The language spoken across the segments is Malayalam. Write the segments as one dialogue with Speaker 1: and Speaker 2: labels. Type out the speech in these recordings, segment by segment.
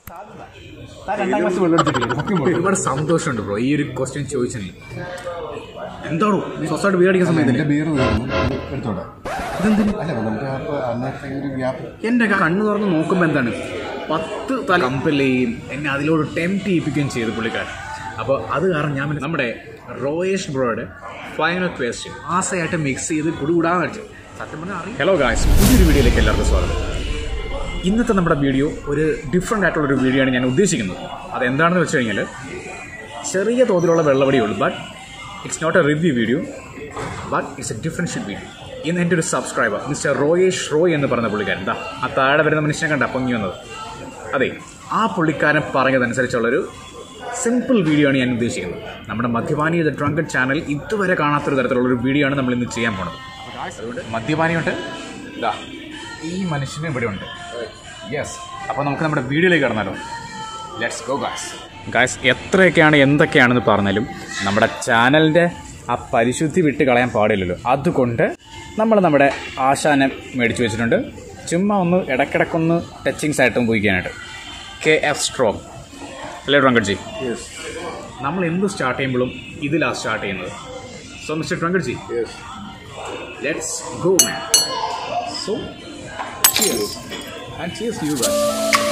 Speaker 1: രണ്ടാം ക്ലാസ് വെള്ളം എടുത്തിട്ടില്ല സത്യം പറഞ്ഞു
Speaker 2: ഒരുപാട് സന്തോഷമുണ്ട് ബ്രോ ഈ ഒരു ക്വസ്റ്റ്യൻ ചോദിച്ചതിൽ എന്താണോ സ്വസ്ഥമായിട്ട് വീടടിക്കുന്ന സമയത്ത്
Speaker 1: എന്റെ ബിയർ തീർന്നു ഇത് എടുത്തോട്ടെ
Speaker 2: ഇതെന്തിന്
Speaker 1: അല്ല നമുക്ക് അപ്പോൾ അന്നത്തെ ഒരു ഗ്യാപ്പ്
Speaker 2: എൻ്റെ കണ്ണ് തുറന്ന് നോക്കുമ്പോൾ എന്താണ് പത്ത് തല കമ്പലെയും എന്നെ അതിലോട് ടെംപ്റ്റ് ചെയ്യിപ്പിക്കുകയും ചെയ്തു പുള്ളിക്കാരൻ അപ്പോൾ അത് കാരണം ഞാൻ പിന്നെ നമ്മുടെ റോയേഷ് ബ്രോയുടെ ഫൈനൽ ക്വസ്റ്റ്യൻ ആസയായിട്ട് മിക്സ് ചെയ്ത് കുടുകൂടാന്ന് വെച്ചു സത്യം പറഞ്ഞാൽ അറിയാം ഹലോ ഗായ്സ് പുതിയൊരു വീഡിയോയിലേക്ക് എല്ലാവർക്കും സ്വാഗതം ഇന്നത്തെ നമ്മുടെ വീഡിയോ ഒരു ഡിഫറെൻ്റ് ആയിട്ടുള്ള ഒരു വീഡിയോ ആണ് ഞാൻ ഉദ്ദേശിക്കുന്നത് അതെന്താണെന്ന് വെച്ച് കഴിഞ്ഞാൽ ചെറിയ തോതിലുള്ള വെള്ളവടിയേ ഉള്ളൂ but it's not a review video but it's a differential video ഇന്ന് എൻ്റെ ഒരു സബ്സ്ക്രൈബർ മിസ്റ്റർ റോയേഷ് റോയ് എന്ന് പറയുന്ന പുള്ളിക്കാരൻ എന്താ ആ താഴെ വരുന്ന മനുഷ്യനെ കണ്ട പൊങ്ങി വന്നത് അതെ ആ പുള്ളിക്കാരൻ പറഞ്ഞതനുസരിച്ചുള്ളൊരു സിമ്പിൾ വീഡിയോ ആണ് ഞാൻ ഉദ്ദേശിക്കുന്നത് നമ്മുടെ മദ്യപാനി ദ ഡ്രങ്കഡ് ചാനൽ ഇതുവരെ കാണാത്തൊരു തരത്തിലുള്ള ഒരു വീഡിയോ ആണ് നമ്മൾ ഇന്ന് ചെയ്യാൻ പോണത് അതുകൊണ്ട് മദ്യപാനിയുണ്ട് ഇതാ ഈ മനുഷ്യനും ഇവിടെ ഉണ്ട് യെസ് അപ്പോൾ നമുക്ക് നമ്മുടെ വീഡിയോയിലേക്ക് കടന്നാലോ ലെറ്റ്സ് ഗോ ഗായ്സ് ഗായ്സ് എത്രയൊക്കെയാണ് എന്തൊക്കെയാണെന്ന് പറഞ്ഞാലും നമ്മുടെ ചാനലിൻ്റെ ആ പരിശുദ്ധി വിട്ട് കളയാൻ പാടില്ലല്ലോ അതുകൊണ്ട് നമ്മൾ നമ്മുടെ ആശാനെ മേടിച്ചു വെച്ചിട്ടുണ്ട് ചുമ്മാ ഒന്ന് ഇടയ്ക്കിടയ്ക്കൊന്ന് ടച്ചിങ്സ് ആയിട്ടും പോയിക്കാനായിട്ട് കെ എഫ് സ്ട്രോങ് അല്ലേ ഡ്രങ്കഡ്ജി നമ്മൾ എന്ത് സ്റ്റാർട്ട് ചെയ്യുമ്പോഴും ഇതിലാണ് സ്റ്റാർട്ട് ചെയ്യുന്നത് സോ മിസ്റ്റർ ഡ്രങ്കഡ്ജി let's go man so cheers and cheers you guys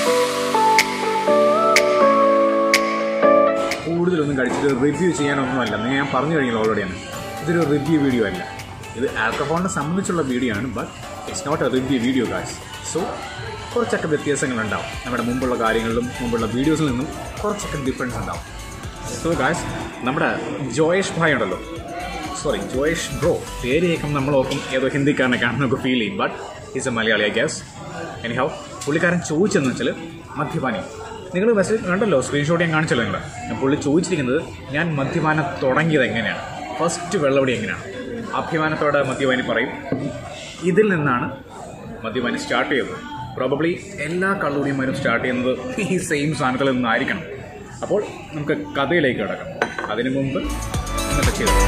Speaker 2: കൂടുതലൊന്നും കഴിച്ചിട്ട് റിവ്യൂ ചെയ്യാനൊന്നുമല്ല നിങ്ങൾ ഞാൻ പറഞ്ഞു കഴിഞ്ഞാൽ ഓൾറെഡിയാണ് ഇതൊരു റിവ്യൂ വീഡിയോ അല്ല ഇത് ആൽക്കഹോളിനെ സംബന്ധിച്ചുള്ള വീഡിയോ ആണ് but it's not a review video guys so കുറച്ചൊക്കെ വ്യത്യാസങ്ങളുണ്ടാവും നമ്മുടെ മുമ്പുള്ള കാര്യങ്ങളിലും മുമ്പുള്ള വീഡിയോസിൽ നിന്നും കുറച്ചൊക്കെ ഡിഫറൻസ് ഉണ്ടാവും സോ ഗായ്സ് നമ്മുടെ ജോയേഷ് ഭായ് ഉണ്ടല്ലോ സോറി ജോയേഷ് ബ്രോ പേര് കേൾക്കുമ്പോൾ നമ്മൾ ഓർക്കും ഏതോ ഹിന്ദിക്കാരനൊക്കെയാണെന്ന് നമുക്ക് ഫീൽ ചെയ്യും but is a Malayali I guess anyhow പുള്ളിക്കാരൻ ചോദിച്ചതെന്ന് വെച്ചാൽ മദ്യപാനി നിങ്ങൾ മെസ്സേജ് കണ്ടല്ലോ സ്ക്രീൻഷോട്ട് ഞാൻ കാണിച്ചല്ലോ നിങ്ങൾ പുള്ളി ചോദിച്ചിരിക്കുന്നത് ഞാൻ മദ്യപാനം തുടങ്ങിയത് എങ്ങനെയാണ് ഫസ്റ്റ് വെള്ളവടി എങ്ങനെയാണ് അഭിമാനത്തോടെ മദ്യപാനി പറയും ഇതിൽ നിന്നാണ് മദ്യപാനി സ്റ്റാർട്ട് ചെയ്തത് പ്രോബബ്ലി എല്ലാ കള്ളുടിയന്മാരും സ്റ്റാർട്ട് ചെയ്യുന്നത് ഈ സെയിം സാധനത്തിൽ നിന്നായിരിക്കണം അപ്പോൾ നമുക്ക് കഥയിലേക്ക് കിടക്കാം അതിനു മുമ്പ് ഇന്നത്തെ ചെയ്തത്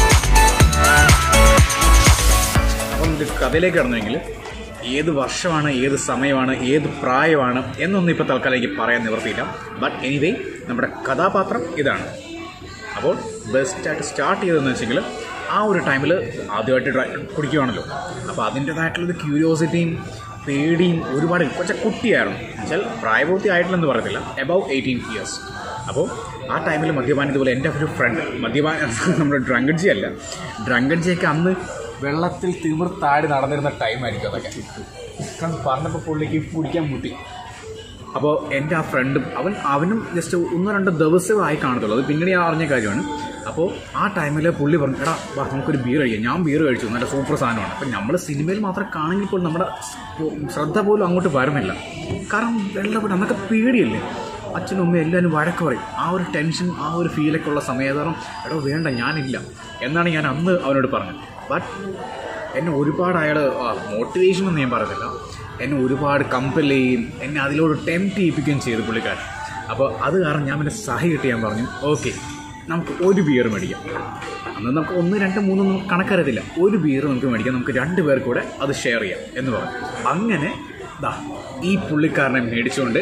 Speaker 2: അപ്പം നമുക്ക് കഥയിലേക്ക് കടന്നെങ്കിൽ ഏത് വർഷമാണ് ഏത് സമയമാണ് ഏത് പ്രായമാണ് എന്നൊന്നും ഇപ്പോൾ തൽക്കാലം എനിക്ക് പറയാൻ നിവർത്തിയില്ല ബട്ട് എനിവേ നമ്മുടെ കഥാപാത്രം ഇതാണ് അപ്പോൾ ബെസ്റ്റായിട്ട് സ്റ്റാർട്ട് ചെയ്തതെന്ന് വെച്ചെങ്കിൽ ആ ഒരു ടൈമിൽ ആദ്യമായിട്ട് ഡ്രൈ കുടിക്കുവാണല്ലോ അപ്പോൾ അതിൻ്റേതായിട്ടുള്ളൊരു ക്യൂരിയോസിറ്റിയും പേടിയും ഒരുപാട് കുറച്ച് കുട്ടിയായിരുന്നു എന്നുവെച്ചാൽ പ്രായപൂർത്തി ആയിട്ടില്ലെന്ന് പറയത്തില്ല എബവ് എയ്റ്റീൻ ഇയേഴ്സ് അപ്പോൾ ആ ടൈമിൽ മദ്യപാനം ഇതുപോലെ എൻ്റെ ഒരു ഫ്രണ്ട് മദ്യപാന നമ്മുടെ ഡ്രങ്കഡ്ജി അല്ല ഡ്രങ്കഡ്ജിയൊക്കെ അന്ന് വെള്ളത്തിൽ തിമിർത്താടി നടന്നിരുന്ന ടൈമായിരിക്കും അതൊക്കെ കാരണം പറഞ്ഞപ്പോൾ പുള്ളിക്ക് കുടിക്കാൻ മുട്ടി അപ്പോൾ എൻ്റെ ആ ഫ്രണ്ടും അവൻ അവനും ജസ്റ്റ് ഒന്നോ രണ്ടോ ദിവസമായി കാണത്തുള്ളൂ അത് പിന്നീട് ഞാൻ അറിഞ്ഞ കാര്യമാണ് അപ്പോൾ ആ ടൈമിൽ പുള്ളി പറഞ്ഞു എടാ വാ നമുക്കൊരു ബീർ കഴിക്കാം ഞാൻ ബീർ കഴിച്ചു നല്ല സൂപ്പർ സാധനമാണ് അപ്പം നമ്മൾ സിനിമയിൽ മാത്രം കാണെങ്കിൽ പോലും നമ്മുടെ ശ്രദ്ധ പോലും അങ്ങോട്ട് വരുന്നില്ല കാരണം വെള്ളപ്പെട്ട് അന്നൊക്കെ പേടിയല്ലേ അച്ഛനും അമ്മയും എല്ലാവരും വഴക്ക് പറയും ആ ഒരു ടെൻഷൻ ആ ഒരു ഫീലൊക്കെ ഉള്ള സമയത്തോളം എടോ വേണ്ട ഞാനില്ല എന്നാണ് ഞാൻ അന്ന് അവനോട് പറഞ്ഞത് ബട്ട് എന്നെ ഒരുപാട് അയാൾ മോട്ടിവേഷൻ ഒന്നും ഞാൻ പറയുന്നില്ല എന്നെ ഒരുപാട് കമ്പൽ ചെയ്യും എന്നെ അതിലോട് ടെംപ്റ്റ് ചെയ്യിപ്പിക്കുകയും ചെയ്തു പുള്ളിക്കാരൻ അപ്പോൾ അത് കാരണം ഞാൻ പിന്നെ സഹി കിട്ടി ഞാൻ പറഞ്ഞു ഓക്കെ നമുക്ക് ഒരു ബിയർ മേടിക്കാം അന്ന് നമുക്ക് ഒന്ന് രണ്ട് മൂന്നൊന്നും കണക്കറിയത്തില്ല ഒരു ബിയർ നമുക്ക് മേടിക്കാം നമുക്ക് രണ്ട് പേർ കൂടെ അത് ഷെയർ ചെയ്യാം എന്ന് പറഞ്ഞു അങ്ങനെ ദാ ഈ പുള്ളിക്കാരനെ മേടിച്ചുകൊണ്ട്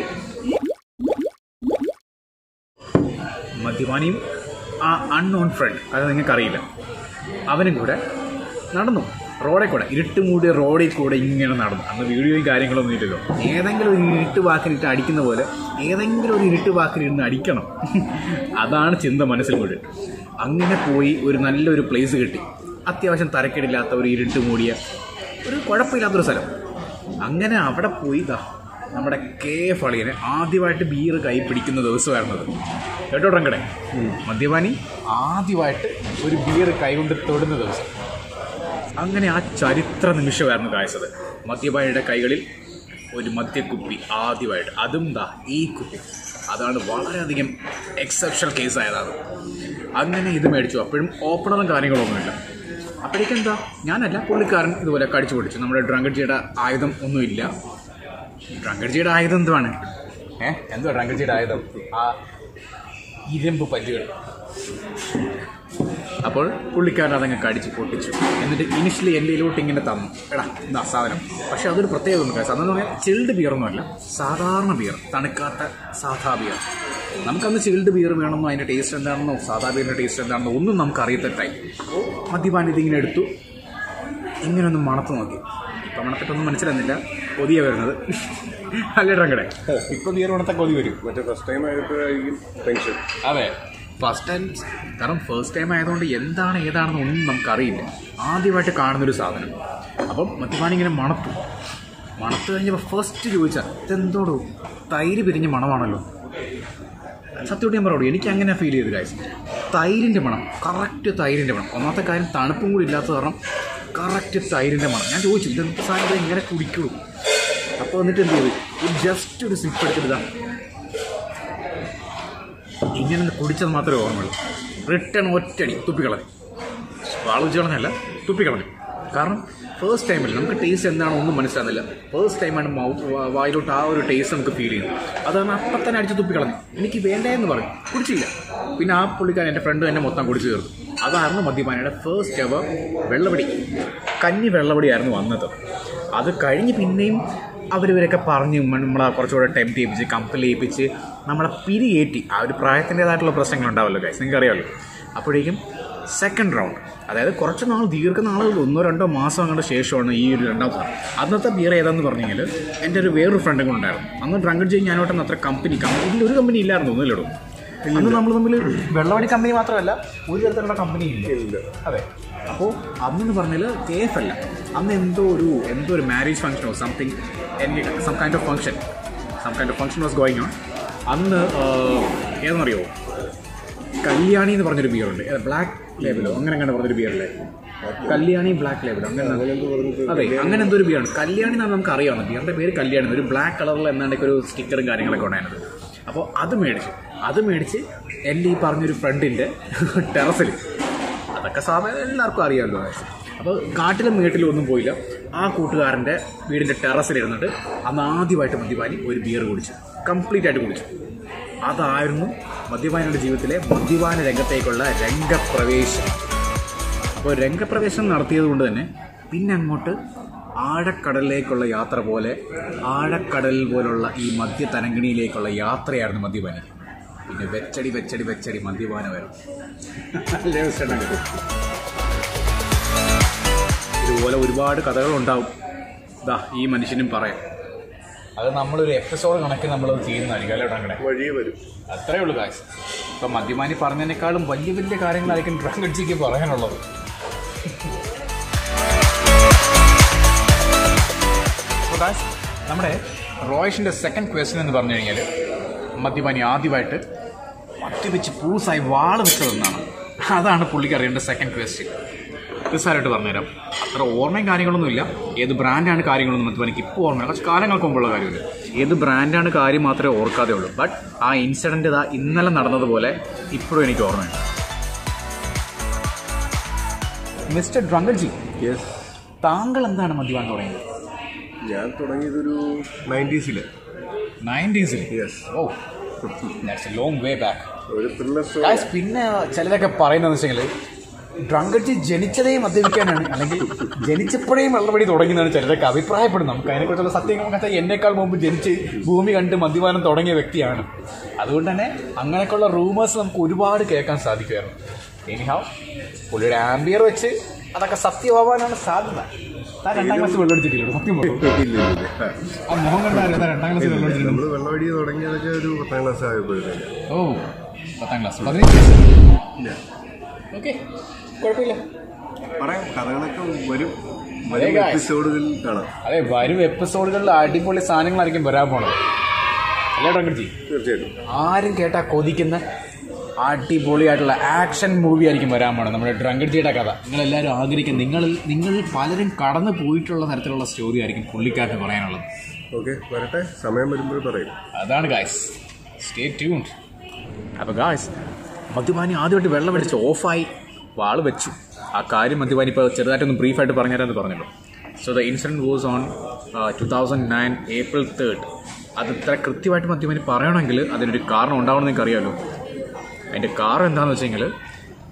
Speaker 2: മദ്യപാനിയും ആ അൺനോൺ ഫ്രണ്ട് അത് നിങ്ങൾക്കറിയില്ല അവനും കൂടെ നടന്നു റോഡിൽ കൂടെ ഇരുട്ട് മൂടിയ റോഡിൽ കൂടെ ഇങ്ങനെ നടന്നു അന്ന് വീഡിയോയും കാര്യങ്ങളൊന്നും ഇല്ലല്ലോ ഏതെങ്കിലും ഒരു ഇരുട്ട് വാക്കിനിട്ട് അടിക്കുന്ന പോലെ ഏതെങ്കിലും ഒരു ഇരുട്ട് വാക്കിനിരുന്ന് അടിക്കണം അതാണ് ചിന്ത മനസ്സിൽ മുഴുവൻ അങ്ങനെ പോയി ഒരു നല്ലൊരു പ്ലേസ് കിട്ടി അത്യാവശ്യം തരക്കേടില്ലാത്ത ഒരു ഇരുട്ട് മൂടിയ ഒരു കുഴപ്പമില്ലാത്തൊരു സ്ഥലം അങ്ങനെ അവിടെ പോയി ഇതാ നമ്മുടെ കെ എഫ് അളിയനെ ആദ്യമായിട്ട് ബീർ കൈ പിടിക്കുന്ന ദിവസമായിരുന്നത് കേട്ടോ ടങ്കടെ മദ്യപാനി ആദ്യമായിട്ട് ഒരു ബീർ കൈകൊണ്ട് തൊടുന്ന ദിവസം അങ്ങനെ ആ ചരിത്ര നിമിഷമായിരുന്നു കാഴ്ചത് മദ്യപാനിയുടെ കൈകളിൽ ഒരു മദ്യക്കുപ്പി ആദ്യമായിട്ട് അതും ദാ ഈ കുപ്പി അതാണ് വളരെയധികം എക്സെപ്ഷണൽ കേസായതാണ് അങ്ങനെ ഇത് മേടിച്ചു അപ്പോഴും ഓപ്പണറും കാര്യങ്ങളൊന്നുമില്ല അപ്പോഴേക്കെന്താ ഞാനല്ല പുള്ളിക്കാരൻ ഇതുപോലെ കടിച്ചു പൊടിച്ചു നമ്മുടെ ഡ്രങ്കഡ്ജിയുടെ ആയുധം ഒന്നുമില്ല ഡ്രങ്കഡ്ജിയുടെ ആയുധം എന്തുവാണ് ഏ എന്തുവാ ഡ്രങ്കഡ്ജിയുടെ ആയുധം ആ ഇരുമ്പ് പല്ലുകൾ അപ്പോൾ പുള്ളിക്കാരൻ അതങ്ങ് കടിച്ച് പൊട്ടിച്ചു എന്നിട്ട് ഇനിഷ്യലി എൻ്റെ ഇതിലോട്ട് ഇങ്ങനെ തന്നു എടാ എന്താ സാധനം പക്ഷെ അതൊരു പ്രത്യേകത ഉണ്ട് guys. അതെന്ന് പറഞ്ഞാൽ ചിൽഡ് ബിയറൊന്നുമല്ല സാധാരണ ബിയർ തണുക്കാത്ത സാധാ ബിയർ നമുക്കന്ന് ചിൽഡ് ബിയർ വേണമെന്നോ അതിൻ്റെ ടേസ്റ്റ് എന്താണെന്നോ സാധാ ബിയറിൻ്റെ ടേസ്റ്റ് എന്താണെന്നോ ഒന്നും നമുക്ക് അറിയാത്ത ടൈം അപ്പോൾ മദ്യപാൻ ഇതിങ്ങനെ എടുത്തു ഇങ്ങനെ ഒന്ന് മണത്ത് നോക്കി ഇപ്പം മണത്തിട്ടൊന്നും മനസ്സിലാകുന്നില്ല കൊതിയ വരുന്നത് അല്ലേ ഡ്രങ്കടെ ഇപ്പം ബിയർ മണത്ത കൊതി വരും
Speaker 1: മറ്റേ ഫസ്റ്റ് ടൈം ആയപ്പോഴായിരിക്കും ടെൻഷൻ
Speaker 2: അതെ ഫസ്റ്റ് ടൈം കാരണം ഫസ്റ്റ് ടൈം ആയതുകൊണ്ട് എന്താണ് ഏതാണെന്ന് ഒന്നും നമുക്കറിയില്ല ആദ്യമായിട്ട് കാണുന്നൊരു സാധനം അപ്പം മദ്യപാനി ഇങ്ങനെ മണത്തു മണത്ത് കഴിഞ്ഞപ്പോൾ ഫസ്റ്റ് ചോദിച്ചാൽ ഇതെന്തോടോ തൈര് പിരിഞ്ഞ മണമാണല്ലോ സത്യമായിട്ട് ഞാൻ പറയുള്ളൂ എനിക്ക് അങ്ങനെ ഫീൽ ചെയ്തു കാര്യം തൈരിൻ്റെ മണം കറക്റ്റ് തൈരിൻ്റെ മണം ഒന്നാമത്തെ കാര്യം തണുപ്പും കൂടി ഇല്ലാത്ത കാരണം കറക്റ്റ് തൈരിൻ്റെ മണം ഞാൻ ചോദിച്ചു ഇതെന്ത് സാധനം ഇത് എങ്ങനെ കുടിക്കുള്ളൂ അപ്പോൾ എന്നിട്ട് എന്ത് ചെയ്തു ഒരു ജസ്റ്റ് ഒരു സിപ്പ് എടുത്തിട്ട് ഇങ്ങനെ ഒന്ന് കുടിച്ചത് മാത്രമേ ഓർമ്മയുള്ളൂ റിട്ടേൺ ഒറ്റടി തുപ്പിക്കളഞ്ഞു വാളിച്ച് കളഞ്ഞല്ല തുപ്പിക്കളഞ്ഞു കാരണം ഫസ്റ്റ് ടൈമിൽ നമുക്ക് ടേസ്റ്റ് എന്താണോ ഒന്നും മനസ്സിലാകുന്നില്ല ഫസ്റ്റ് ടൈമാണ് മൗത്ത് വായിലോട്ട് ആ ഒരു ടേസ്റ്റ് നമുക്ക് ഫീൽ ചെയ്യുന്നത് അതാണ് അപ്പം തന്നെ അടിച്ച് തുപ്പിക്കളഞ്ഞു എനിക്ക് വേണ്ടേ എന്ന് പറഞ്ഞു കുടിച്ചില്ല പിന്നെ ആ പുള്ളിക്കാരൻ എൻ്റെ ഫ്രണ്ട് തന്നെ മൊത്തം കുടിച്ചു തീർന്നു അതായിരുന്നു മദ്യപാനയുടെ ഫസ്റ്റ് എവർ വെള്ളപടി കഞ്ഞി വെള്ളപടിയായിരുന്നു വന്നത് അത് കഴിഞ്ഞ് പിന്നെയും അവരിവരൊക്കെ പറഞ്ഞ് നമ്മളെ കുറച്ചുകൂടെ ടെംപ്റ്റ് ചെയ്യിപ്പിച്ച് കമ്പൽ ചെയ്യിപ്പിച്ച് നമ്മളെ പിരിയേറ്റി ആ ഒരു പ്രായത്തിൻ്റെതായിട്ടുള്ള പ്രശ്നങ്ങൾ ഉണ്ടാവല്ലോ ഗൈസ് നിങ്ങൾക്ക് അറിയാമല്ലോ അപ്പോഴേക്കും സെക്കൻഡ് റൗണ്ട് അതായത് കുറച്ച് നാൾ ദീർഘനാളുകൾ ഒന്നോ രണ്ടോ മാസം അങ്ങോട്ട് ശേഷമാണ് ഈ ഒരു രണ്ടാമത്തെ round. അന്നത്തെ ബിയർ ഏതാന്ന് പറഞ്ഞു കഴിഞ്ഞാൽ എൻ്റെ ഒരു വേറൊരു ഫ്രണ്ടും കൂടെ ഉണ്ടായിരുന്നു അന്ന് ഡ്രങ്കഡ് ചെയ്ത് ഞാനോട്ടൊന്നും അത്ര കമ്പനി കമ്പനിയിൽ ഒരു കമ്പനി ഇല്ലായിരുന്നു ഒന്നുമില്ലടോ അന്ന് നമ്മൾ തമ്മിൽ വെള്ളവടി കമ്പനി മാത്രമല്ല ഒരു തരത്തിലുള്ള കമ്പനി ഇല്ല അതെ അപ്പോൾ അന്നെന്ന് പറഞ്ഞാൽ കെ എഫ് അല്ല അന്ന് എന്തോ ഒരു എന്തോ ഒരു മാരേജ് ഫംഗ്ഷനോ സംതിങ് എനിക്ക് some kind of function some kind of function was going on അന്ന് ഏതെന്നറിയോ കല്യാണി എന്ന് പറഞ്ഞൊരു ബിയർ ഉണ്ട് ബ്ലാക്ക് ലേബിളോ അങ്ങനെ അങ്ങനെ പറഞ്ഞൊരു ബിയർ അല്ലേ കല്യാണി ബ്ലാക്ക് ലേബിൾ അങ്ങനെ അതെ അങ്ങനെ എന്തോ ഒരു ബിയറാണ് കല്യാണി എന്നാണ് നമുക്ക് അറിയാവുന്ന ബിയറിന്റെ പേര് കല്യാണി ഒരു ബ്ലാക്ക് കളറിൽ എന്നാണ്ടൊക്കെ ഒരു സ്റ്റിക്കറും കാര്യങ്ങളൊക്കെ ഉണ്ടായിരുന്നത് അപ്പോൾ അത് മേടിച്ചു അത് മേടിച്ച് എൻ്റെ ഈ പറഞ്ഞൊരു ഫ്രണ്ടിൻ്റെ ടെറസിൽ അതൊക്കെ സാധാരണ എല്ലാവർക്കും അറിയാമല്ലോ അപ്പോൾ കാട്ടിലും വീട്ടിലും ഒന്നും പോയില്ല ആ കൂട്ടുകാരൻ്റെ വീടിൻ്റെ ടെറസിലിരുന്നിട്ട് അന്ന് ആദ്യമായിട്ട് മദ്യപാനി ഒരു ബിയർ കുടിച്ചു കംപ്ലീറ്റ് ആയിട്ട് കുടിച്ചു അതായിരുന്നു മദ്യപാനിയുടെ ജീവിതത്തിലെ മദ്യപാന രംഗത്തേക്കുള്ള രംഗപ്രവേശം അപ്പോൾ രംഗപ്രവേശം നടത്തിയത് കൊണ്ട് തന്നെ പിന്നെ അങ്ങോട്ട് ആഴക്കടലിലേക്കുള്ള യാത്ര പോലെ ആഴക്കടൽ പോലുള്ള ഈ മദ്യ തരങ്കിണിയിലേക്കുള്ള യാത്രയായിരുന്നു മദ്യപാനി പിന്നെ വെച്ചടി വെച്ചടി വെച്ചടി മദ്യപാനം വരും അല്ലേ മിസ്റ്റർ ഡങ്കൻ? ഇതുപോലെ ഒരുപാട് കഥകളുണ്ടാവും ഇതാ ഈ മനുഷ്യനും പറയാം അത് നമ്മളൊരു എപ്പിസോഡ് കണക്കിന് നമ്മളത് ചെയ്യുന്നതായിരിക്കും അല്ലേ ഡങ്കടെ
Speaker 1: വഴിയെ വരും
Speaker 2: അത്രേ ഉള്ളൂ കാശ് ഇപ്പം മദ്യപാനി പറഞ്ഞതിനേക്കാളും വലിയ വലിയ കാര്യങ്ങളായിരിക്കും ഡ്രങ്കടിച്ചിക്ക് പറയാനുള്ളത് അപ്പോൾ guys, നമ്മുടെ റോയിഷിൻ്റെ സെക്കൻഡ് ക്വസ്റ്റ്യൻ എന്ന് പറഞ്ഞു കഴിഞ്ഞാൽ മദ്യപാനി ആദ്യമായിട്ട് മദ്യപിച്ച് പൂസായി വാള് വെച്ചതെന്നാണ് അതാണ് പുള്ളിക്ക് അറിയേണ്ട സെക്കൻഡ് ക്വസ്റ്റ്യൻ നിസ്സാരമായിട്ട് പറഞ്ഞുതരാം അത്ര ഓർമ്മയും കാര്യങ്ങളൊന്നും ഇല്ല ഏത് ബ്രാൻഡാണ് കാര്യങ്ങളൊന്നും മദ്യപാനിക്ക് ഇപ്പോൾ ഓർമ്മ കുറച്ച് കാലങ്ങൾക്ക് മുമ്പുള്ള കാര്യമില്ല ഏത് ബ്രാൻഡാണ് കാര്യം മാത്രമേ ഓർക്കാതെ ഉള്ളൂ ബട്ട് ആ ഇൻസിഡൻറ്റ് ഇതാ ഇന്നലെ നടന്നതുപോലെ ഇപ്പോഴും എനിക്ക് ഓർമ്മയുണ്ട് മിസ്റ്റർ ഡ്രങ്കഡ്ജി
Speaker 1: യെസ്
Speaker 2: താങ്കൾ എന്താണ് മദ്യപാനം തുടങ്ങിയത്
Speaker 1: ഞാൻ തുടങ്ങിയതൊരു നയൻറ്റീസില്
Speaker 2: നയൻറ്റീസിൽ
Speaker 1: yes
Speaker 2: oh that's a long way back
Speaker 1: ഒരു ത്രില്ലർ സ്റ്റോറി
Speaker 2: ഗായ്സ് പിന്നെ ചിലരൊക്കെ പറയുന്നതെന്ന് വെച്ചെങ്കിൽ ഡ്രങ്കഡ്ജി ജനിച്ചതേ മദ്യപിക്കാനാണ് അല്ലെങ്കിൽ ജനിച്ചപ്പോഴേ വെള്ളപടി തുടങ്ങിയെന്നാണ് ചിലരൊക്കെ അഭിപ്രായപ്പെടുന്നത് നമുക്ക് അതിനെക്കുറിച്ചുള്ള സത്യങ്ങളൊക്കെ എന്നേക്കാൾ മുമ്പ് ജനിച്ച് ഭൂമി കണ്ട് മദ്യപാനം തുടങ്ങിയ വ്യക്തിയാണ് അതുകൊണ്ട് തന്നെ അങ്ങനെയൊക്കെയുള്ള റൂമേഴ്സ് നമുക്ക് ഒരുപാട് കേൾക്കാൻ സാധിക്കുമായിരുന്നു എനിഹാവ് പുള്ളിയുടെ ആംബിയർ വെച്ച് അതൊക്കെ സത്യമാവാനാണ് സാധ്യത താൻ രണ്ടാം ക്ലാസ് വെള്ളമടിച്ചിട്ടില്ല സത്യം പറയും
Speaker 1: ഇല്ല ഇല്ല
Speaker 2: ആ മുഖം കണ്ടാലും താൻ രണ്ടാം ക്ലാസ് വെള്ളമടിച്ചിട്ടുണ്ട്
Speaker 1: നമ്മൾ വെള്ളവടി തുടങ്ങിയതൊക്കെ ഒരു പത്താം ക്ലാസ് ആയപ്പോഴത്തേക്ക്
Speaker 2: ഓ പത്താം ക്ലാസ് പതിനഞ്ച് വയസ്സ് ഓക്കെ കുഴപ്പമില്ല
Speaker 1: പറയാം കഥകളൊക്കെ വരും
Speaker 2: അതെ,
Speaker 1: വരും
Speaker 2: guys.
Speaker 1: എപ്പിസോഡുകളിൽ കാണാം
Speaker 2: അതെ വരും എപ്പിസോഡുകളിൽ അടിപൊളി സാധനങ്ങളായിരിക്കും വരാൻ പോണത് അല്ലേ ഡ്രങ്കർജി
Speaker 1: തീർച്ചയായിട്ടും
Speaker 2: ആരും കേട്ടാ കൊതിക്കുന്ന അടിപൊളിയായിട്ടുള്ള ആക്ഷൻ മൂവി ആയിരിക്കും വരാൻ പോണത് നമ്മുടെ ഡ്രങ്കർജിയുടെ കഥ നിങ്ങളെല്ലാവരും ആഗ്രഹിക്കും നിങ്ങളിൽ നിങ്ങളിൽ പലരും കടന്നു പോയിട്ടുള്ള തരത്തിലുള്ള സ്റ്റോറി ആയിരിക്കും പുള്ളിക്കാരന് പറയാനുള്ളത്
Speaker 1: ഓക്കെ വരട്ടെ സമയം വരുമ്പോൾ പറയും
Speaker 2: അതാണ് ഗായ്സ് സ്റ്റേ ട്യൂൺഡ് അപ്പോൾ ഗായ്സ് മദ്യപാനി ആദ്യമായിട്ട് വെള്ളം അടിച്ച് ഓഫായി വാള് വെച്ചു ആ കാര്യം മദ്യപാനി ഇപ്പോൾ ചെറുതായിട്ടൊന്ന് ബ്രീഫായിട്ട് പറഞ്ഞുതരാമെന്ന് പറഞ്ഞല്ലോ so the incident was on two thousand nine April third അത് ഇത്ര കൃത്യമായിട്ട് മദ്യപാനി പറയണമെങ്കിൽ അതിനൊരു കാരണം ഉണ്ടാവണമെന്ന് നിങ്ങൾക്ക് അറിയാമല്ലോ അതിൻ്റെ കാരണം എന്താണെന്ന് വെച്ചെങ്കിൽ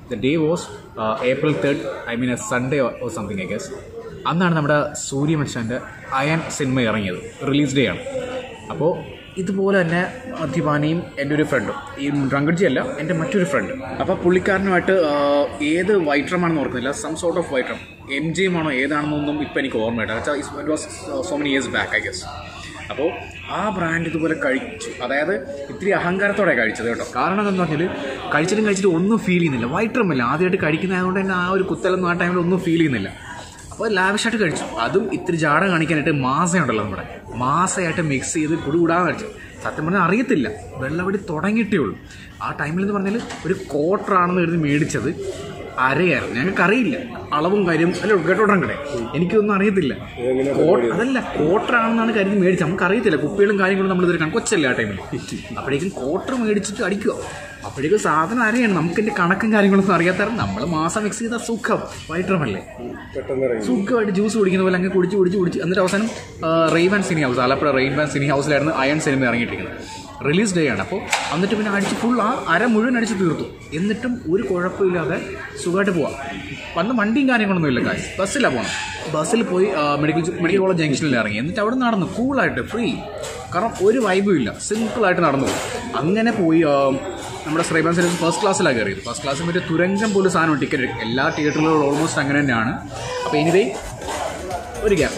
Speaker 2: the day was April third I mean a Sunday or something I guess അന്നാണ് നമ്മുടെ സൂര്യമച്ചാൻ്റെ അയൻ സിനിമ ഇറങ്ങിയത് റിലീസ് ഡേ ആണ് അപ്പോൾ ഇതുപോലെ തന്നെ മദ്യപാനിയും എൻ്റെ ഒരു ഫ്രണ്ടും ഈ റങ്കഡ്ജി അല്ല എൻ്റെ മറ്റൊരു ഫ്രണ്ട് അപ്പോൾ പുള്ളിക്കാരനുമായിട്ട് ആ, ഏത് വൈട്രമാണെന്ന് ഓർക്കുന്നില്ല സം സോർട്ട് ഓഫ് വൈട്രം എം ജി എം ആണോ ഏതാണെന്നൊന്നും ഇപ്പം എനിക്ക് ഓർമ്മയില്ല it was so many years back I guess അപ്പോൾ ആ ബ്രാൻഡ് ഇതുപോലെ കഴിച്ചു അതായത് ഇത്തിരി അഹങ്കാരത്തോടെ കഴിച്ചത് കേട്ടോ കാരണം എന്താണെന്ന് പറഞ്ഞാൽ കഴിച്ചിട്ടും കഴിച്ചിട്ട് ഒന്നും ഫീൽ ചെയ്യുന്നില്ല വൈറ്ററമില്ല ആദ്യമായിട്ട് കഴിക്കുന്നതായതുകൊണ്ട് തന്നെ ആ ഒരു കുത്തലൊന്നും ആ ടൈമിൽ ഒന്നും ഫീൽ ചെയ്യുന്നില്ല അപ്പോൾ ലാവിഷായിട്ട് കഴിച്ചു അതും ഇത്തിരി ജാട കാണിക്കാനായിട്ട് മാസയുണ്ടല്ലോ നമ്മുടെ മാസയായിട്ട് മിക്സ് ചെയ്ത് കുടുകൂടാന്ന് കഴിച്ചു സത്യം പറഞ്ഞാൽ അറിയത്തില്ല വെള്ളവടി തുടങ്ങിയിട്ടേ ഉള്ളൂ ആ ടൈമിൽ എന്ന് പറഞ്ഞാൽ ഒരു ക്വാർട്ടറാണെന്ന് കരുതി മേടിച്ചത് അരയായിരുന്നു ഞങ്ങൾക്ക് അറിയില്ല അളവും കാര്യം അല്ല കേട്ടോട്ടം കടേ എനിക്കൊന്നും അറിയത്തില്ല കോ- അതല്ല ക്വാർട്ടറാണെന്നാണ് കരുതി മേടിച്ചത് നമുക്ക് അറിയത്തില്ല കുപ്പികളും കാര്യങ്ങളും നമ്മൾ ഇതൊരു കൊച്ചല്ലേ ആ ടൈമിൽ അപ്പോഴേക്കും ക്വാർട്ടർ മേടിച്ചിട്ട് അടിക്കുക അപ്പോഴേക്കും സാധനം അറിയാണ് നമുക്ക് എൻ്റെ കണക്കും കാര്യങ്ങളൊന്നും അറിയാത്ത നമ്മൾ മാസം മിക്സ് ചെയ്ത സുഖം വൈറ്ററമല്ലേ
Speaker 1: പെട്ടെന്ന് ഇറങ്ങി
Speaker 2: സുഖമായിട്ട് ജ്യൂസ് കുടിക്കുന്ന പോലെ അങ്ങ് കുടിച്ച് കുടിച്ച് കുടിച്ച് എന്നിട്ട് അവസാനം rain cine house Alappuzha rain cine ഹൗസിലായിരുന്നു അയൺ സിനിമ ഇറങ്ങിയിട്ടിരിക്കുന്നത് റിലീസ് ഡേ ആണ് അപ്പോൾ എന്നിട്ട് പിന്നെ അടിച്ച് ഫുൾ ആ അര മുഴുവൻ അടിച്ച് തീർത്തു എന്നിട്ടും ഒരു കുഴപ്പമില്ലാതെ സുഖമായിട്ട് പോവാം വന്ന് വണ്ടിയും കാര്യങ്ങളൊന്നും ഇല്ല കാര്യം ബസ്സിലാണ് പോകണം ബസ്സിൽ പോയി ആ, മെഡിക്കൽ ജ- മെഡിക്കൽ കോളേജ് ജംഗ്ഷനിൽ ഇറങ്ങി എന്നിട്ട് അവിടെ നടന്നു കൂളായിട്ട് ഫ്രീ കാരണം ഒരു വൈബും ഇല്ല സിമ്പിളായിട്ട് നടന്നു പോകും അങ്ങനെ പോയി ആ, നമ്മുടെ ശ്രീബാൻ സിനിമ ഫസ്റ്റ് ക്ലാസ്സിലാണ് കയറിയത് ഫസ്റ്റ് ക്ലാസ്സിൽ മറ്റേ തുരങ്കം പോലും സാധനം ടിക്കറ്റ് എല്ലാ തിയേറ്ററുകളും ഓൾമോസ്റ്റ് അങ്ങനെ തന്നെയാണ് അപ്പോൾ എനിവേ ഒരു ഗ്യാപ്പ്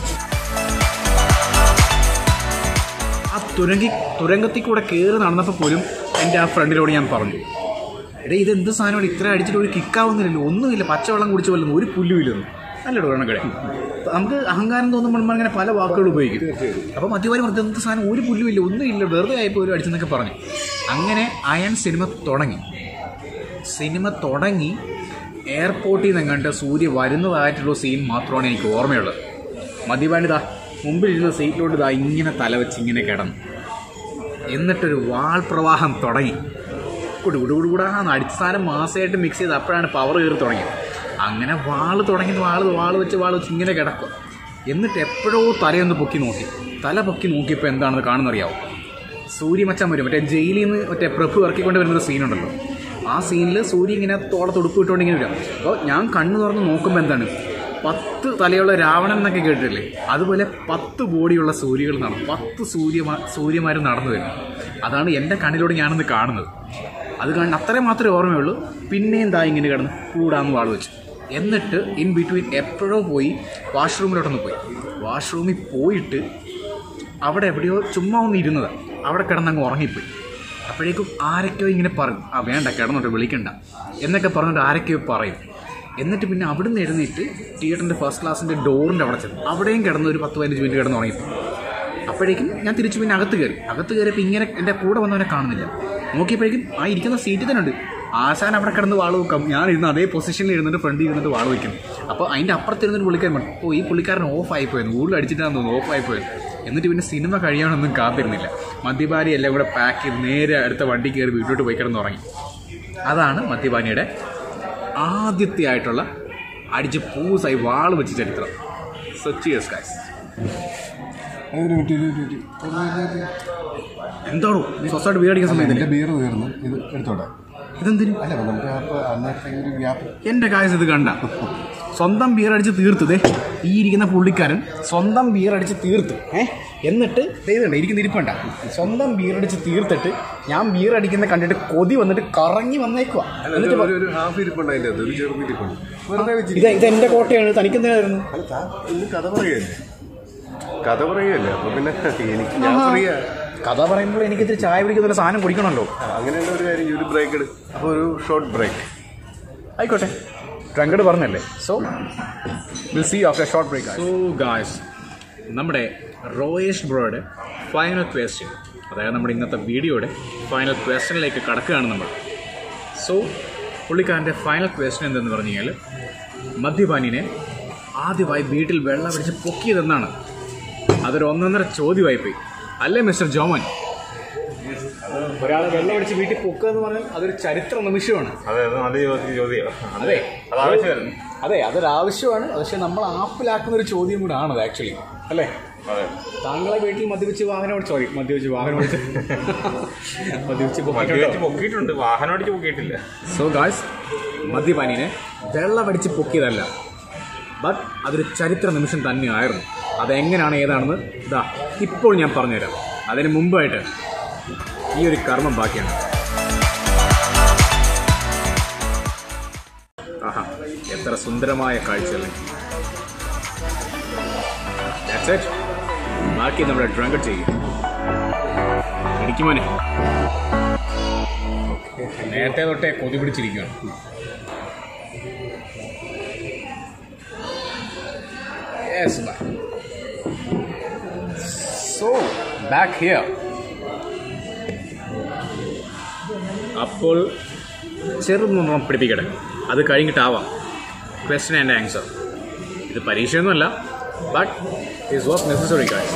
Speaker 2: ആ തുരങ്കി തുരങ്കത്തിൽ കൂടെ കയറി നടന്നപ്പോൾ പോലും എൻ്റെ ആ ഫ്രണ്ടിനോട് ഞാൻ പറഞ്ഞു എടേ ഇത് എന്ത് സാധനമാണ് ഇത്ര അടിച്ചിട്ട് ഒരു കിക്കാവുന്നില്ലല്ലോ ഒന്നുമില്ല പച്ചവെള്ളം കുടിച്ച പോലെ ഒരു പുല്ലുമില്ലെന്ന് നല്ലൊരു കണക്കടെ നമുക്ക് അഹങ്കാരം തോന്നുമ്പോൾ നമ്മൾ അങ്ങനെ പല വാക്കുകൾ ഉപയോഗിക്കും അപ്പോൾ മദ്യപാനി പറഞ്ഞത് എന്ത് സാധനം ഒരു പുല്ലുമില്ല ഒന്നുമില്ല വെറുതെ ആയിപ്പോൾ ഒരു അടിച്ചെന്നൊക്കെ പറഞ്ഞു അങ്ങനെ അയൺ സിനിമ തുടങ്ങി സിനിമ തുടങ്ങി എയർപോർട്ടിൽ നിന്ന് എങ്ങാണ്ട് സൂര്യ വരുന്നതായിട്ടുള്ള സീൻ മാത്രമാണ് എനിക്ക് ഓർമ്മയുള്ളത് മദ്യപാനിതാ മുമ്പിലിരുന്ന സീറ്റിലോട്ട് ഇതാ ഇങ്ങനെ തലവെച്ച് ഇങ്ങനെ കിടന്നു എന്നിട്ടൊരു വാൾ പ്രവാഹം തുടങ്ങി കുടു കുടു കുടു കുടാന്ന് അടിച്ച സാധനം മാസമായിട്ട് മിക്സ് ചെയ്ത് അപ്പോഴാണ് പവർ കയറി തുടങ്ങിയത് അങ്ങനെ വാള് തുടങ്ങി വാള് വാള് വെച്ച് വാള് വെച്ച് ഇങ്ങനെ കിടക്കുക എന്നിട്ട് എപ്പോഴോ തലയൊന്ന് പൊക്കി നോക്കി തല പൊക്കി നോക്കിയപ്പോൾ എന്താണെന്ന് കാണുന്നറിയാവോ സൂര്യമച്ചൻ വരും മറ്റേ ജയിലിൽ നിന്ന് മറ്റേ പ്രഭു ഇറക്കിക്കൊണ്ട് വരുന്നൊരു സീനുണ്ടല്ലോ ആ സീനിൽ സൂര്യ ഇങ്ങനെ തോളത്ത് ഉടുപ്പ് ഇട്ടുകൊണ്ട് ഇങ്ങനെ വരും അപ്പോൾ ഞാൻ കണ്ണു തുറന്ന് നോക്കുമ്പോൾ എന്താണ് പത്ത് തലയുള്ള രാവണൻ എന്നൊക്കെ കേട്ടിട്ടില്ലേ അതുപോലെ പത്ത് ബോഡിയുള്ള സൂര്യകൾ നടന്നു പത്ത് സൂര്യമാ സൂര്യമാർ നടന്നു വരും അതാണ് എൻ്റെ കണ്ണിലൂടെ ഞാനൊന്ന് കാണുന്നത് അത് കാണുന്ന അത്രയും മാത്രമേ ഓർമ്മയുള്ളൂ പിന്നെയും ദാ ഇങ്ങനെ കിടന്ന് കൂടാന്ന് വാൾ വെച്ചു എന്നിട്ട് ഇൻ ബിറ്റ്വീൻ എപ്പോഴോ പോയി വാഷ്റൂമിലോട്ടൊന്ന് പോയി വാഷ്റൂമിൽ പോയിട്ട് അവിടെ എവിടെയോ ചുമ്മാ ഒന്ന് ഇരുന്നതാണ് അവിടെ കിടന്നങ്ങ് ഉറങ്ങിപ്പോയി അപ്പോഴേക്കും ആരൊക്കെയോ ഇങ്ങനെ പറയും ആ വേണ്ട കിടന്നോട്ട് വിളിക്കണ്ട എന്നൊക്കെ പറഞ്ഞിട്ട് ആരൊക്കെയോ പറയും എന്നിട്ട് പിന്നെ അവിടുന്ന് എഴുന്നേറ്റ് തിയേറ്ററിൻ്റെ ഫസ്റ്റ് ക്ലാസ്സിൻ്റെ ഡോറിൻ്റെ അവിടെ ചെന്നു അവിടെയും കിടന്ന് ഒരു പത്ത് പതിനഞ്ച് മിനിറ്റ് കിടന്ന് ഉറങ്ങിപ്പോയി അപ്പോഴേക്കും ഞാൻ തിരിച്ചു പിന്നെ അകത്ത് കയറി അകത്ത് കയറിയപ്പോൾ ഇങ്ങനെ എൻ്റെ കൂടെ വന്നവനെ കാണുന്നില്ല നോക്കിയപ്പോഴേക്കും ആ ഇരിക്കുന്ന സീറ്റിൽ തന്നെ ഉണ്ട് ആശാൻ അവിടെ കിടന്ന് വാള് വെക്കാം ഞാൻ ഇരുന്ന് അതേ പൊസിഷനിൽ ഇരുന്നിട്ട് ഫ്രണ്ടിൽ ഇരുന്നിട്ട് വാള് വയ്ക്കും അപ്പോൾ അതിൻ്റെ അപ്പുറത്ത് ഇരുന്നിട്ട് പുള്ളിക്കാരൻ പറഞ്ഞു ഓ ഈ പുള്ളിക്കാരൻ ഓഫ് ആയിപ്പോയെന്ന് കൂടുതൽ അടിച്ചിട്ടാന്ന് തോന്നുന്നു ഓഫ് ആയിപ്പോയത് എന്നിട്ട് പിന്നെ സിനിമ കഴിയാനൊന്നും കാത്തിരുന്നില്ല മദ്യപാനി എല്ലാം കൂടെ പാക്ക് ചെയ്ത് നേരെ അടുത്ത വണ്ടി കയറി വീട്ടിലോട്ട് പോയി കിടന്ന് ഉറങ്ങി അതാണ് മദ്യപാനിയുടെ ആദ്യത്തെ ആയിട്ടുള്ള അടിച്ച് പൂസായി വാള് വെച്ച ചരിത്രം സച്ചിയസ് ഗൈസ്
Speaker 1: ഒരു മിനിറ്റ് ഒരു മിനിറ്റ് ഒരു മിനിറ്റ്
Speaker 2: എന്താണോ സ്വസ്ഥമായിട്ട് വീടടിക്കുന്ന സമയത്തില്ല
Speaker 1: എൻ്റെ ബിയർ തീർന്നു ഇത് എടുത്തോട്ടെ
Speaker 2: ഇതെന്തിനും
Speaker 1: അല്ല അപ്പോൾ നമുക്ക് അപ്പോൾ അന്നേരത്തെ ഒരു ഗ്യാപ്പ്
Speaker 2: എൻ്റെ കായസ് ഇത് കണ്ട സ്വന്തം ബിയർ അടിച്ച് തീർത്തു ദേ ഈ ഇരിക്കുന്ന പുള്ളിക്കാരൻ സ്വന്തം ബിയർ അടിച്ച് തീർത്തു ഏ എന്നിട്ട് ദൈവമുണ്ട് ഇരിക്കുന്ന ഇരിപ്പണ്ട സ്വന്തം ബിയർ അടിച്ച് തീർത്തിട്ട് ഞാൻ ബിയർ അടിക്കുന്ന കണ്ടിട്ട് കൊതി വന്നിട്ട് കറങ്ങി വന്നേക്കുക എന്നിട്ട്
Speaker 1: ഒരു ഒരു ഹാഫ് ഇരിപ്പുണ്ട് അതിൻ്റെ അത് ഒരു ചെറുതിരിപ്പുണ്ട് വെറുതെ വെച്ച്
Speaker 2: ഇത് ഇത് എൻ്റെ കോട്ടയാണ് തനിക്കെന്തിനായിരുന്നു
Speaker 1: അല്ല താ ഇന്ന് കഥ പറയുകയല്ലേ കഥ പറയുകയല്ലേ അപ്പോൾ പിന്നെ എനിക്ക് ഞാൻ ഫ്രീയാ
Speaker 2: കഥ പറയുമ്പോൾ എനിക്ക് ഇത്തിരി ചായ പിടിക്കുന്ന ഒരു സാധനം കുടിക്കണമല്ലോ
Speaker 1: അങ്ങനെയുള്ള ഒരു കാര്യം ഈ ഒരു ബ്രേക്ക് എടു അപ്പോൾ ഒരു ഷോർട്ട് ബ്രേക്ക്
Speaker 2: ആയിക്കോട്ടെ ഡ്രങ്കഡ് പറഞ്ഞല്ലേ so will see after short break so guys നമ്മുടെ റോയേഷ് ബ്രോയുടെ ഫൈനൽ ക്വസ്റ്റ്യൻ അതായത് നമ്മുടെ ഇന്നത്തെ വീഡിയോയുടെ ഫൈനൽ ക്വസ്റ്റ്യനിലേക്ക് കടക്കുകയാണ് നമ്മൾ സോ പുള്ളിക്കാരൻ്റെ ഫൈനൽ ക്വസ്റ്റ്യൻ എന്തെന്ന് പറഞ്ഞു കഴിഞ്ഞാൽ മദ്യപാനിനെ ആദ്യമായി വീട്ടിൽ വെള്ളം പിടിച്ച് പൊക്കിയതെന്നാണ് അതൊരു ഒന്നൊന്നര ചോദ്യമായി പോയി അല്ലേ മിസ്റ്റർ ജോമൻ ഒരാളെ വെള്ളം അടിച്ച് വീട്ടിൽ പൊക്കുക എന്ന് പറഞ്ഞാൽ അതൊരു ചരിത്ര നിമിഷമാണ്
Speaker 3: അതെ അത് നല്ല ചോദ്യം ചോദ്യം
Speaker 2: അതെ
Speaker 3: അത് ആവശ്യമായിരുന്നു
Speaker 2: അതെ അതൊരു ആവശ്യമാണ് പക്ഷെ നമ്മൾ ആപ്പിലാക്കുന്ന ഒരു ചോദ്യം കൂടെ ആണത് ആക്ച്വലി അല്ലേ
Speaker 3: അതെ
Speaker 2: താങ്കളെ വീട്ടിൽ മദ്യപിച്ച് വാഹനം ഓടിച്ചു സോറി മദ്യപിച്ച് വാഹനം ഓടിച്ച് മദ്യപിച്ച്
Speaker 3: മദ്യ വെച്ച് പൊക്കിയിട്ടുണ്ട് വാഹനം അടിച്ച് പൊക്കിയിട്ടില്ല
Speaker 2: സോ ഗായ്സ് മദ്യപാനിനെ വെള്ളമടിച്ച് പൊക്കിയതല്ല ബട്ട് അതൊരു ചരിത്ര നിമിഷം തന്നെയായിരുന്നു അതെങ്ങനെയാണ് ഏതാണെന്ന് ഇതാ ഇപ്പോൾ ഞാൻ പറഞ്ഞുതരാം അതിന് മുമ്പായിട്ട് ഈ ഒരു കർമ്മം ബാക്കിയാണ് ആഹാ എത്ര സുന്ദരമായ കാഴ്ചയല്ലേ That's it. ബാക്കി നമ്മുടെ ഡ്രങ്ക് ചെയ്യും ഇടിക്കുമോനെ നേരത്തെ തൊട്ടേ കൊതി പിടിച്ചിരിക്കുകയാണ് Yes, bye. So, back here. അപ്പോൾ ചെറുതൊന്നും പിടിപ്പിക്കട്ടെ അത് കഴിഞ്ഞിട്ടാവാം ക്വസ്റ്റ്യൻ ആൻഡ് ആൻസർ ഇത് പരീക്ഷയൊന്നുമല്ല ബട്ട് ഈസ് വാസ് നെസസറി കാര്യം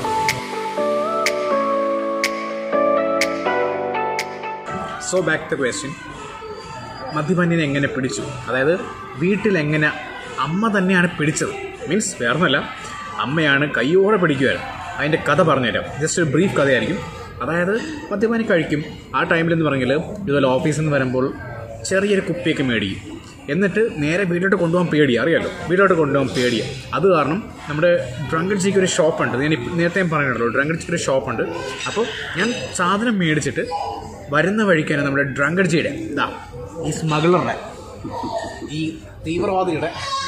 Speaker 2: സോ ബാക്ക് ദ ക്വസ്റ്റ്യൻ മദ്യപാനിനെ എങ്ങനെ പിടിച്ചു അതായത് വീട്ടിൽ എങ്ങനെ അമ്മ തന്നെയാണ് പിടിച്ചത് മീൻസ് വേറൊന്നുമല്ല അമ്മയാണ് കയ്യോടെ പിടിക്കുമായിരുന്നു അതിൻ്റെ കഥ പറഞ്ഞുതരാം ജസ്റ്റ് ഒരു ബ്രീഫ് കഥയായിരിക്കും അതായത് മദ്യപാനി കഴിക്കും ആ ടൈമിലെന്ന് പറഞ്ഞാൽ ഇതുപോലെ ഓഫീസിൽ നിന്ന് വരുമ്പോൾ ചെറിയൊരു കുപ്പിയൊക്കെ മേടിക്കും എന്നിട്ട് നേരെ വീട്ടിലോട്ട് കൊണ്ടുപോകാൻ പേടിയാണ് അറിയാലോ വീട്ടിലോട്ട് കൊണ്ടുപോകാൻ പേടിയാണ് അത് കാരണം നമ്മുടെ ഡ്രങ്കഡ് ജിക്ക് ഒരു ഷോപ്പുണ്ട് ഞാൻ ഇപ്പ- നേരത്തെ ഞാൻ പറഞ്ഞിട്ടുള്ളൂ ഡ്രങ്കഡ് ജിക്ക് ഒരു ഷോപ്പുണ്ട് അപ്പോൾ ഞാൻ സാധനം മേടിച്ചിട്ട് വരുന്ന വഴിക്കാണ് നമ്മുടെ ഡ്രങ്കഡ് ജിയുടെ ഇതാ ഈ സ്മഗ്ലറുടെ ഈ തീവ്രവാദിയുടെ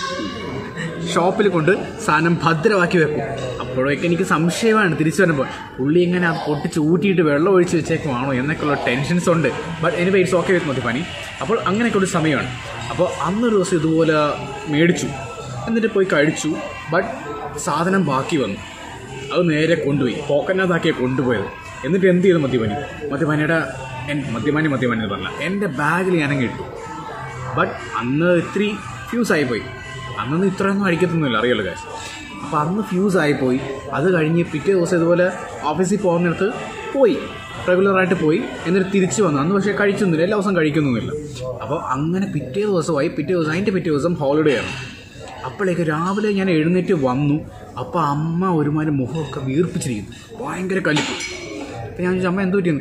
Speaker 2: ഷോപ്പിൽ കൊണ്ട് സാധനം ഭദ്രമാക്കി വെക്കും അപ്പോഴൊക്കെ എനിക്ക് സംശയമാണ് തിരിച്ചു വരുമ്പോൾ പുള്ളി എങ്ങനെ അത് പൊട്ടിച്ച് ഊറ്റിയിട്ട് വെള്ളം ഒഴിച്ച് വെച്ചേക്കുവാണോ എന്നൊക്കെയുള്ള ടെൻഷൻസ് ഉണ്ട് but anyway it's okay with മദ്യപാനി അപ്പോൾ അങ്ങനെയൊക്കെ ഒരു സമയമാണ് അപ്പോൾ അന്നൊരു ദിവസം ഇതുപോലെ മേടിച്ചു എന്നിട്ട് പോയി കഴിച്ചു ബട്ട് സാധനം ബാക്കി വന്നു അത് നേരെ കൊണ്ടുപോയി പോക്കറ്റിനകത്താക്കിയാണ് കൊണ്ടുപോയത് എന്നിട്ട് എന്ത് ചെയ്തു മദ്യപാനി മദ്യപാനിയുടെ എൻ മദ്യപാനി മദ്യപാനി എന്ന് പറഞ്ഞില്ല എൻ്റെ ബാഗിൽ ഞാനങ്ങ് ഇട്ടു ബട്ട് അന്ന് ഇത്തിരി ഫ്യൂസ് ആയിപ്പോയി അന്നൊന്നും ഇത്രയൊന്നും അടിക്കത്തൊന്നുമില്ല അറിയാലോ കാശ് അപ്പോൾ അന്ന് ഫ്യൂസ് ആയിപ്പോയി അത് കഴിഞ്ഞ് പിറ്റേ ദിവസം ഇതുപോലെ ഓഫീസിൽ പോകുന്നിടത്ത് പോയി റെഗുലറായിട്ട് പോയി എന്നിട്ട് തിരിച്ചു വന്നു അന്ന് പക്ഷേ കഴിച്ചൊന്നുമില്ല എല്ലാ ദിവസവും കഴിക്കുന്നൊന്നുമില്ല അപ്പോൾ അങ്ങനെ പിറ്റേ ദിവസമായി പിറ്റേ ദിവസം അതിൻ്റെ പിറ്റേ ദിവസം ഹോളിഡേ ആണ് അപ്പോഴേക്ക് രാവിലെ ഞാൻ എഴുന്നേറ്റ് വന്നു അപ്പോൾ അമ്മ ഒരുമാതിരി മുഖമൊക്കെ വീർപ്പിച്ചിരിക്കുന്നു ഭയങ്കര കലിപ്പ് അപ്പോൾ ഞാൻ ചോദിച്ചു അമ്മ എന്ത് പറ്റിയെന്ന്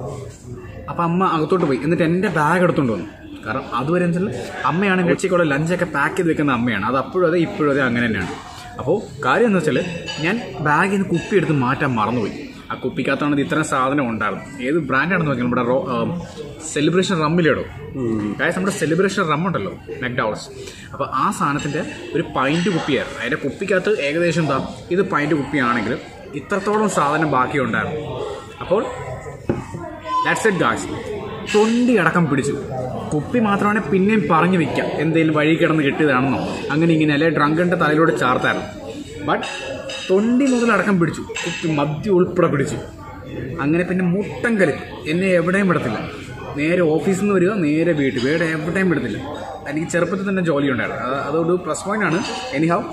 Speaker 2: അപ്പം അമ്മ അകത്തോട്ട് പോയി എന്നിട്ട് എൻ്റെ ബാഗ് എടുത്തുകൊണ്ട് വന്നു കാരണം അതുവരെ എന്താ അമ്മയാണ് ഉച്ചയ്ക്കുള്ള ലഞ്ചൊക്കെ പാക്ക് ചെയ്ത് വെക്കുന്ന അമ്മയാണ് അത് അപ്പോഴും അതെ ഇപ്പോഴും അതെ അങ്ങനെ തന്നെയാണ് അപ്പോൾ കാര്യം എന്ന് വെച്ചാൽ ഞാൻ ബാഗിൽ നിന്ന് കുപ്പി എടുത്ത് മാറ്റാൻ മറന്നുപോയി ആ കുപ്പിക്കകത്താണ് ഇത് ഇത്രയും സാധനം ഉണ്ടായിരുന്നു ഏത് ബ്രാൻഡാണെന്ന് നോക്കിയാൽ നമ്മുടെ റോ സെലിബ്രേഷൻ റമ്മിലിടോ കാര്യം നമ്മുടെ സെലിബ്രേഷൻ റം ഉണ്ടല്ലോ മെക്ഡൗൾസ് അപ്പോൾ ആ സാധനത്തിൻ്റെ ഒരു പൈൻറ്റ് കുപ്പിയായിരുന്നു അതിൻ്റെ കുപ്പിക്കകത്ത് ഏകദേശം എന്താ ഇത് പൈൻറ്റ് കുപ്പിയാണെങ്കിൽ ഇത്രത്തോളം സാധനം ബാക്കി ഉണ്ടായിരുന്നു അപ്പോൾ ദാറ്റ്സ് ഇറ്റ് ഗായ്സ് തൊണ്ടി അടക്കം പിടിച്ചു കുപ്പി മാത്രമാണ് പിന്നെയും പറഞ്ഞു വെക്കാം എന്തെങ്കിലും വഴി കിടന്ന് കിട്ടിയതാണെന്നോ അങ്ങനെ ഇങ്ങനെ അല്ലെ ഡ്രങ്കന്റെ തലയിലൂടെ ചാർത്തായിരുന്നു ബട്ട് തൊണ്ടി മുതൽ അടക്കം പിടിച്ചു കുപ്പി മദ്യം ഉൾപ്പെടെ പിടിച്ചു അങ്ങനെ പിന്നെ മുട്ടം കലിപ്പ് എന്നെ എവിടെയും വിടത്തില്ല നേരെ ഓഫീസിൽ നിന്ന് വരിക നേരെ വീട്ടിൽ വേറെ എവിടെയും വിടത്തില്ല എനിക്ക് ചെറുപ്പത്തിൽ തന്നെ ജോലി ഉണ്ടായിരുന്നു അത് അതൊരു പ്ലസ് പോയിന്റ് ആണ് എനിഹാവ്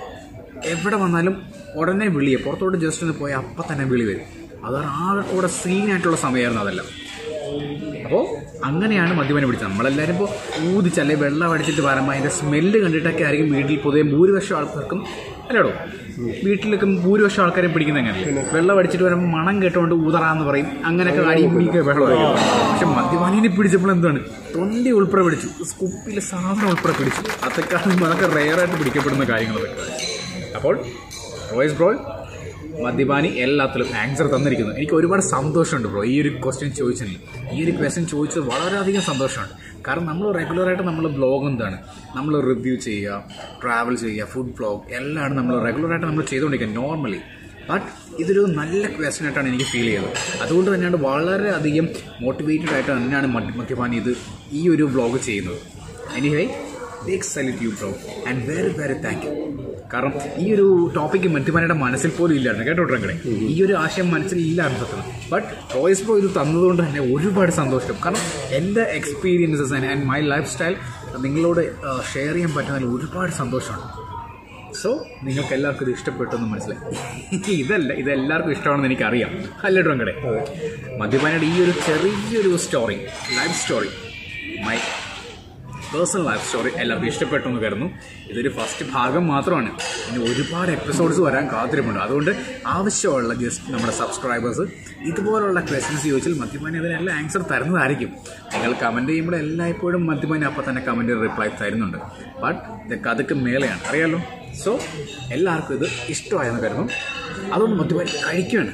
Speaker 2: എവിടെ വന്നാലും ഉടനെ വിളിയെ പുറത്തോട്ട് ജസ്റ്റ് ഒന്ന് പോയി അപ്പം തന്നെ വിളി വരും അത് ആകെ കൂടെ സീനായിട്ടുള്ള സമയമായിരുന്നു അതെല്ലാം അപ്പോൾ അങ്ങനെയാണ് മദ്യപാനം പിടിച്ചത് നമ്മളെല്ലാവരും ഇപ്പോൾ ഊതിച്ചല്ലേ വെള്ളം അടിച്ചിട്ട് വരുമ്പോൾ അതിൻ്റെ സ്മെല്ല് കണ്ടിട്ടൊക്കെ ആയിരിക്കും വീട്ടിൽ പൊതുവെ ഭൂരിപക്ഷം ആൾക്കാർക്കും അല്ലേടോ വീട്ടിലൊക്കെ ഭൂരിപക്ഷം ആൾക്കാരെ പിടിക്കുന്ന അങ്ങനെയല്ലേ വെള്ളം അടിച്ചിട്ട് വരുമ്പോൾ മണം കേട്ടുകൊണ്ട് ഊതറാന്ന് പറയും അങ്ങനെയൊക്കെ അടിയും പിടിക്കുക വെള്ളമായിരിക്കും പക്ഷെ മദ്യപാനിനെ പിടിച്ചപ്പോൾ എന്താണ് തൊണ്ടി ഉൾപ്പെടെ പിടിച്ചു കുപ്പിയിലെ സാധനം ഉൾപ്പെടെ പിടിച്ചു അതൊക്കെ അതൊക്കെ റെയറായിട്ട് പിടിക്കപ്പെടുന്ന കാര്യങ്ങളൊക്കെ അപ്പോൾ റോയ്സ് ബ്രോ മദ്യപാനി എല്ലാത്തിലും ആൻസർ തന്നിരിക്കുന്നു എനിക്ക് ഒരുപാട് സന്തോഷമുണ്ട് ബ്രോ ഈ ഒരു ക്വസ്റ്റ്യൻ ചോദിച്ചതിൽ ഈ ഒരു ക്വസ്റ്റ്യൻ ചോദിച്ചത് വളരെയധികം സന്തോഷമുണ്ട് കാരണം നമ്മൾ റെഗുലറായിട്ട് നമ്മൾ ബ്ലോഗ് എന്താണ് നമ്മൾ റിവ്യൂ ചെയ്യുക ട്രാവൽ ചെയ്യുക ഫുഡ് ബ്ലോഗ് എല്ലാം നമ്മൾ റെഗുലറായിട്ട് നമ്മൾ ചെയ്തുകൊണ്ടിരിക്കുക നോർമലി ബട്ട് ഇതൊരു നല്ല ക്വസ്റ്റ്യൻ ആയിട്ടാണ് എനിക്ക് ഫീൽ ചെയ്തത് അതുകൊണ്ട് തന്നെയാണ് വളരെയധികം മോട്ടിവേറ്റഡ് ആയിട്ട് തന്നെയാണ് മദ്യ- മദ്യപാനി ഇത് ഈ ഒരു വ്ളോഗ് ചെയ്യുന്നത് anyway big salute you bro and very very thank you കാരണം ഈ ഒരു ടോപ്പിക്ക് മദ്യപാനിയുടെ മനസ്സിൽ പോലും ഇല്ലായിരുന്നു കേട്ടോ ട്രങ്കടെ ഈ ഒരു ആശയം മനസ്സിൽ ഇല്ലായിരുന്നു സത്യം ബട്ട് റോയ്സ് ബ്രോ ഇത് തന്നതുകൊണ്ട് തന്നെ ഒരുപാട് സന്തോഷം കാരണം എൻ്റെ experiences and my lifestyle നിങ്ങളോട് ഷെയർ ചെയ്യാൻ പറ്റുന്നതിൽ ഒരുപാട് സന്തോഷമുണ്ട് സോ നിങ്ങൾക്ക് എല്ലാവർക്കും ഇത് ഇഷ്ടപ്പെട്ടെന്ന് മനസ്സിലായി ഇതല്ല ഇത് എല്ലാവർക്കും ഇഷ്ടമാണെന്ന് എനിക്കറിയാം അല്ലേ ട്രങ്കടെ മദ്യപാനിയുടെ ഈ ഒരു ചെറിയൊരു story life story my personal life story എല്ലാവർക്കും ഇഷ്ടപ്പെട്ടു എന്ന് കരുതുന്നു ഇതൊരു ഫസ്റ്റ് ഭാഗം മാത്രമാണ് ഇനി ഒരുപാട് എപ്പിസോഡ്സ് വരാൻ കാത്തിരിപ്പുണ്ട് അതുകൊണ്ട് ആവശ്യമുള്ള ജസ്റ്റ് നമ്മുടെ സബ്സ്ക്രൈബേഴ്സ് ഇതുപോലുള്ള ക്വസ്റ്റ്യൻസ് ചോദിച്ചാൽ മദ്യപാനി അതിനെല്ലാം ആൻസർ തരുന്നതായിരിക്കും നിങ്ങൾ കമൻറ്റ് ചെയ്യുമ്പോൾ എല്ലായ്പ്പോഴും മദ്യപാനി അപ്പം തന്നെ കമൻറ്റ് റിപ്ലൈ തരുന്നുണ്ട് ബട്ട് ഇതൊക്കെ അതൊക്കെ മേലെയാണ് അറിയാലോ സോ എല്ലാവർക്കും ഇത് ഇഷ്ടമായെന്ന് കരുതുന്നു അതുകൊണ്ട് മദ്യപാനി കഴിക്കുകയാണ്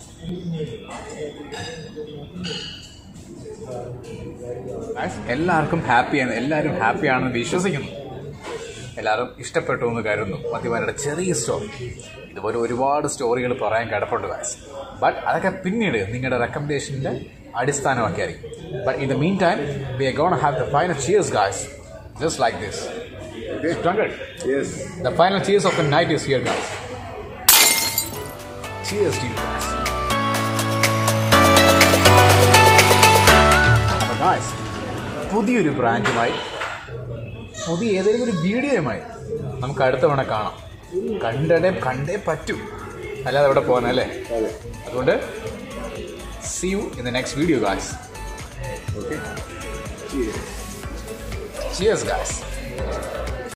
Speaker 2: Guys, എല്ലാവർക്കും ഹാപ്പിയാണ് എല്ലാവരും ഹാപ്പിയാണെന്ന് വിശ്വസിക്കുന്നു എല്ലാവരും ഇഷ്ടപ്പെട്ടു എന്ന് കരുതുന്നു മദ്യപാനിയുടെ ചെറിയ സ്റ്റോറി ഇതുപോലെ ഒരുപാട് സ്റ്റോറികൾ പറയാൻ കിടപ്പുണ്ട് ഗായ്സ് ബട്ട് അതൊക്കെ പിന്നീട് നിങ്ങളുടെ റെക്കമെൻഡേഷൻ്റെ അടിസ്ഥാനമാക്കിയായിരിക്കും but in the meantime we are gone have the final cheers guys just like this
Speaker 1: yes
Speaker 2: The final cheers of the night is here, guys. Cheers to you guys. അപ്പോൾ guys, പുതിയൊരു ബ്രാൻഡുമായി പുതിയ ഏതെങ്കിലും ഒരു വീഡിയോയുമായി നമുക്ക് അടുത്ത തവണ കാണാം കണ്ടേ കണ്ടേ പറ്റൂ അല്ലാതെ അവിടെ പോകാനല്ലേ
Speaker 1: അതെ
Speaker 2: അതുകൊണ്ട് see you in the next video guys
Speaker 1: okay
Speaker 2: cheers guys